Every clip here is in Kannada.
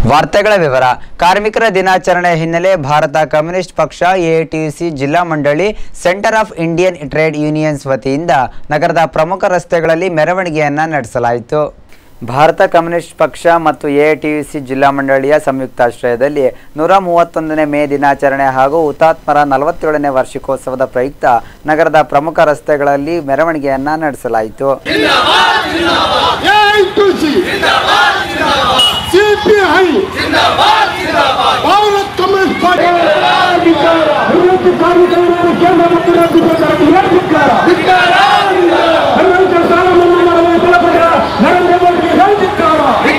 ವಾರ್ತೆಗಳ ವಿವರ ಕಾರ್ಮಿಕರ ದಿನಾಚರಣೆ ಹಿನ್ನೆಲೆ ಭಾರತ ಕಮ್ಯುನಿಸ್ಟ್ ಪಕ್ಷ ಎಐಟಿಯುಸಿ ಜಿಲ್ಲಾ ಮಂಡಳಿ centre of Indian trade unions ವತಿಯಿಂದ ನಗರದ ಪ್ರಮುಖ ರಸ್ತೆಗಳಲ್ಲಿ ಮೆರವಣಿಗೆಯನ್ನ ನಡೆಸಲಾಯಿತು ಭಾರತ ಕಮ್ಯುನಿಸ್ಟ್ ಪಕ್ಷ ಮತ್ತು ಎಐಟಿಯುಸಿ ಜಿಲ್ಲಾ ಮಂಡಳಿಯ ಸಂಯುಕ್ತಾಶ್ರಯದಲ್ಲಿ ನೂರ ಮೂವತ್ತೊಂದನೇ ಮೇ ದಿನಾಚರಣೆ ಹಾಗೂ ಹುತಾತ್ಮರ ನಲವತ್ತೇಳನೇ ವಾರ್ಷಿಕೋತ್ಸವದ ಪ್ರಯುಕ್ತ ನಗರದ ಪ್ರಮುಖ ರಸ್ತೆಗಳಲ್ಲಿ ಮೆರವಣಿಗೆಯನ್ನ ನಡೆಸಲಾಯಿತು AITC CPI Bharat communist party ಅಭಿವೃದ್ಧಿ ಕಾರ್ಮಿಕರ ಕೇಂದ್ರ ಮತ್ತು ರಾಜ್ಯ ಸರ್ಕಾರಕ್ಕೆ ಧಿಕ್ಕಾರ. ಹನ್ನೊಂದು ಸಾಲ ಮನ್ನಾ ಮಾಡುವ ಫಲಪ್ರದ ನರೇಂದ್ರ ಮೋದಿಗೆ ಧಿಕ್ಕಾರ.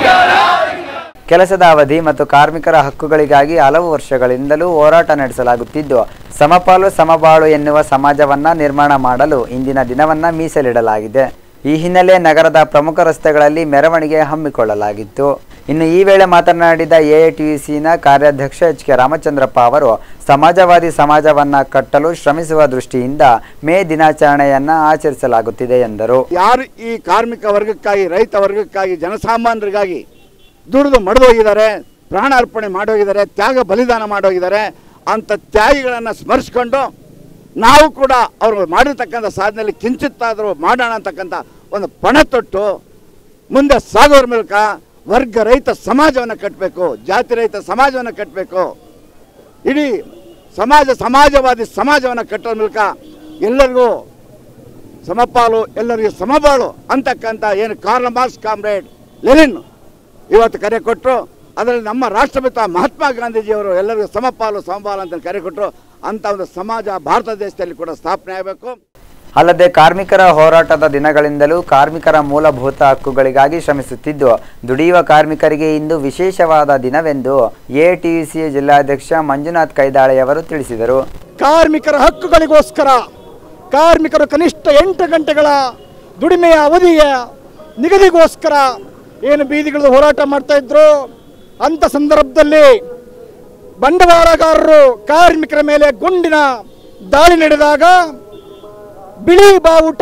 ಕೆಲಸದ ಅವಧಿ ಮತ್ತು ಕಾರ್ಮಿಕರ ಹಕ್ಕುಗಳಿಗಾಗಿ ಹಲವು ವರ್ಷಗಳಿಂದಲೂ ಹೋರಾಟ ನಡೆಸಲಾಗುತ್ತಿದ್ದು ಸಮಪಾಲು ಸಮಬಾಳು ಎನ್ನುವ ಸಮಾಜವನ್ನ ನಿರ್ಮಾಣ ಮಾಡಲು ಇಂದಿನ ದಿನವನ್ನ ಮೀಸಲಿಡಲಾಗಿದೆ ಈ ಹಿನ್ನೆಲೆ ನಗರದ ಪ್ರಮುಖ ರಸ್ತೆಗಳಲ್ಲಿ ಮೆರವಣಿಗೆ ಹಮ್ಮಿಕೊಳ್ಳಲಾಗಿತ್ತು ಇನ್ನು ಈ ವೇಳೆ ಮಾತನಾಡಿದ ಎಐಟಿಯುಸಿನ ಕಾರ್ಯಾಧ್ಯಕ್ಷ ಎಚ್ ಕೆ ರಾಮಚಂದ್ರಪ್ಪ ಅವರು ಸಮಾಜವಾದಿ ಸಮಾಜವನ್ನ ಕಟ್ಟಲು ಶ್ರಮಿಸುವ ದೃಷ್ಟಿಯಿಂದ ಮೇ ದಿನಾಚರಣೆಯನ್ನ ಆಚರಿಸಲಾಗುತ್ತಿದೆ ಎಂದರು ಯಾರು ಈ ಕಾರ್ಮಿಕ ವರ್ಗಕ್ಕಾಗಿ ರೈತ ವರ್ಗಕ್ಕಾಗಿ ಜನಸಾಮಾನ್ಯರಿಗಾಗಿ ದುಡಿದು ಮಡಿದೋಗಿದ್ದಾರೆ ಪ್ರಾಣ ಅರ್ಪಣೆ ಮಾಡೋಗಿದ್ದಾರೆ ತ್ಯಾಗ ಬಲಿದಾನ ಮಾಡೋಗಿದ್ದಾರೆ ಅಂಥ ತ್ಯಾಗಿಗಳನ್ನು ಸ್ಮರಿಸ್ಕೊಂಡು ನಾವು ಕೂಡ ಅವರು ಮಾಡಿರ್ತಕ್ಕಂಥ ಸಾಧನೆಯಲ್ಲಿ ಕಿಂಚಿತ್ತಾದರೂ ಮಾಡೋಣ ಅಂತಕ್ಕಂಥ ಒಂದು ಪಣ ತೊಟ್ಟು ಮುಂದೆ ಸಾಗೋರ ಮೂಲಕ ವರ್ಗ ರಹಿತ ಸಮಾಜವನ್ನು ಕಟ್ಟಬೇಕು ಜಾತಿ ರಹಿತ ಸಮಾಜವನ್ನು ಕಟ್ಟಬೇಕು ಇಡೀ ಸಮಾಜ ಸಮಾಜವಾದಿ ಸಮಾಜವನ್ನು ಕಟ್ಟೋ ಮೂಲಕ ಎಲ್ಲರಿಗೂ ಸಮಪಾಲು ಎಲ್ಲರಿಗೂ ಸಮಬಾಳು ಅಂತಕ್ಕಂಥ ಏನು ಕಾರ್ಲ್ ಮಾರ್ಕ್ಸ್ ಕಾಮ್ರೇಡ್ ಲೆನಿನ್ ಇವತ್ತು ಕರೆ ಕೊಟ್ಟರು ಅದರಲ್ಲಿ ನಮ್ಮ ರಾಷ್ಟ್ರಪಿತ ಮಹಾತ್ಮ ಗಾಂಧೀಜಿಯವರು ಎಲ್ಲರಿಗೂ ಸಮಪಾಲು ಸಮಬಾಲು ಅಂತ ಕರೆ ಕೊಟ್ಟರು ಅಂಥ ಒಂದು ಸಮಾಜ ಭಾರತ ದೇಶದಲ್ಲಿ ಕೂಡ ಸ್ಥಾಪನೆ ಆಗಬೇಕು ಅಲ್ಲದೆ ಕಾರ್ಮಿಕರ ಹೋರಾಟದ ದಿನಗಳಿಂದಲೂ ಕಾರ್ಮಿಕರ ಮೂಲಭೂತ ಹಕ್ಕುಗಳಿಗಾಗಿ ಶ್ರಮಿಸುತ್ತಿದ್ದು ದುಡಿಯುವ ಕಾರ್ಮಿಕರಿಗೆ ಇಂದು ವಿಶೇಷವಾದ ದಿನವೆಂದು ಎಟಿಯುಸಿ ಜಿಲ್ಲಾಧ್ಯಕ್ಷ ಮಂಜುನಾಥ್ ಕೈದಾಳೆಯವರು ತಿಳಿಸಿದರು ಕಾರ್ಮಿಕರ ಹಕ್ಕುಗಳಿಗೋಸ್ಕರ ಕಾರ್ಮಿಕರು ಕನಿಷ್ಠ ಎಂಟು ಗಂಟೆಗಳ ದುಡಿಮೆಯ ಅವಧಿಯ ನಿಗದಿಗೋಸ್ಕರ ಏನು ಬೀದಿಗಳು ಹೋರಾಟ ಮಾಡ್ತಾ ಇದ್ರು ಅಂಥ ಸಂದರ್ಭದಲ್ಲಿ ಬಂಡವಾಳಗಾರರು ಕಾರ್ಮಿಕರ ಮೇಲೆ ಗುಂಡಿನ ದಾಳಿ ನಡೆದಾಗ ಬಿಳಿ ಬಾವುಟ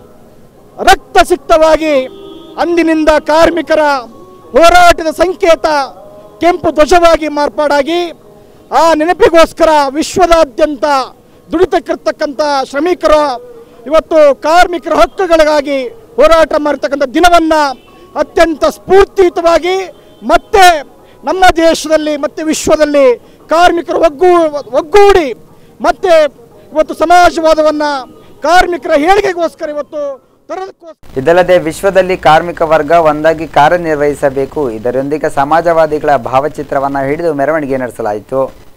ರಕ್ತಸಿಕ್ತವಾಗಿ ಅಂದಿನಿಂದ ಕಾರ್ಮಿಕರ ಹೋರಾಟದ ಸಂಕೇತ ಕೆಂಪು ಧ್ವಜವಾಗಿ ಮಾರ್ಪಾಡಾಗಿ ಆ ನೆನಪಿಗೋಸ್ಕರ ವಿಶ್ವದಾದ್ಯಂತ ದುಡಿತಕ್ಕಿರ್ತಕ್ಕಂಥ ಶ್ರಮಿಕರು ಇವತ್ತು ಕಾರ್ಮಿಕರ ಹಕ್ಕುಗಳಿಗಾಗಿ ಹೋರಾಟ ಮಾಡಿರ್ತಕ್ಕಂಥ ದಿನವನ್ನು ಅತ್ಯಂತ ಸ್ಫೂರ್ತಿಯುತವಾಗಿ ಮತ್ತೆ ನಮ್ಮ ದೇಶದಲ್ಲಿ ಮತ್ತೆ ವಿಶ್ವದಲ್ಲಿ ಕಾರ್ಮಿಕರು ಒಗ್ಗೂ ಒಗ್ಗೂಡಿ ಮತ್ತೆ ಇವತ್ತು ಸಮಾಜವಾದವನ್ನು ಕಾರ್ಮಿಕರ ಹೇಳಿಕೆಗೋಸ್ಕರ ಇವತ್ತು ತರೋದಕ್ಕೋಸ್ಕರ ಇದಲ್ಲದೆ ವಿಶ್ವದಲ್ಲಿ ಕಾರ್ಮಿಕ ವರ್ಗ ಒಂದಾಗಿ ಕಾರ್ಯನಿರ್ವಹಿಸಬೇಕು ಇದರೊಂದಿಗೆ ಸಮಾಜವಾದಿಗಳ ಭಾವಚಿತ್ರವನ್ನು ಹಿಡಿದು ಮೆರವಣಿಗೆ ನಡೆಸಲಾಯಿತು